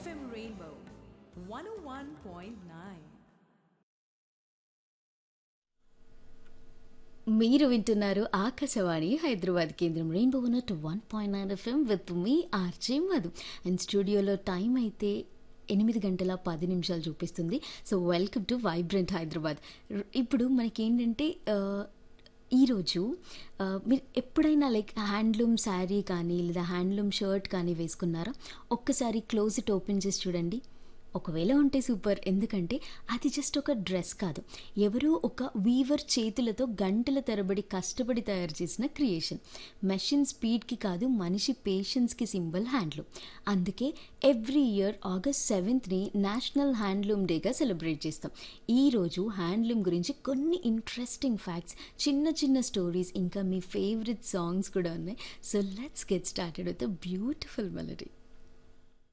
FM Rainbow 101.9. మీరు వింటున్నారు ఆకాశవాణి హైదరాబాద్ కేంద్రం రెయిన్బో నట్ one point nine FM with me RJ Madhu and స్టూడియోలో టైం అయితే ఎనిమిది గంటల పది నిమిషాలు చూపిస్తుంది so welcome to vibrant Hyderabad ర్- ఇప్పుడు మనకేంటంటే ఆ, ఈరోజు ఆ, మీరు ఎప్పుడైనా లైక్ హ్యాండ్లూమ్ శారీ కానీ లేదా హ్యాండ్లూమ్ షర్ట్ కానీ వేసుకున్నారా ఒక్కసారి క్లోజ్ ఇట్ ఓపెన్ చేసి చూడండి ఒకవేళ ఉంటే సూపర్ ఎందుకంటే అది జస్ట్ ఒక డ్రెస్ కాదు ఎవరో ఒక వీవర్ చేతులతో గంటల తరబడి కష్టపడి తయారు చేసిన క్రియేషన్ మెషిన్ స్పీడ్కి కాదు మనిషి పేషెన్స్కి సింబల్ హ్యాండ్లూమ్ అందుకే ఎవ్రీ ఇయర్ ఆగస్ట్ సెవెంత్ని నేషనల్ హ్యాండ్లూమ్ డేగా సెలబ్రేట్ చేస్తాం ఈరోజు హ్యాండ్లూమ్ గురించి కొన్ని ఇంట్రెస్టింగ్ ఫ్యాక్ట్స్ చిన్న చిన్న స్టోరీస్ ఇంకా మీ ఫేవరెట్ సాంగ్స్ కూడా ఉన్నాయి so let's get started with beautiful melody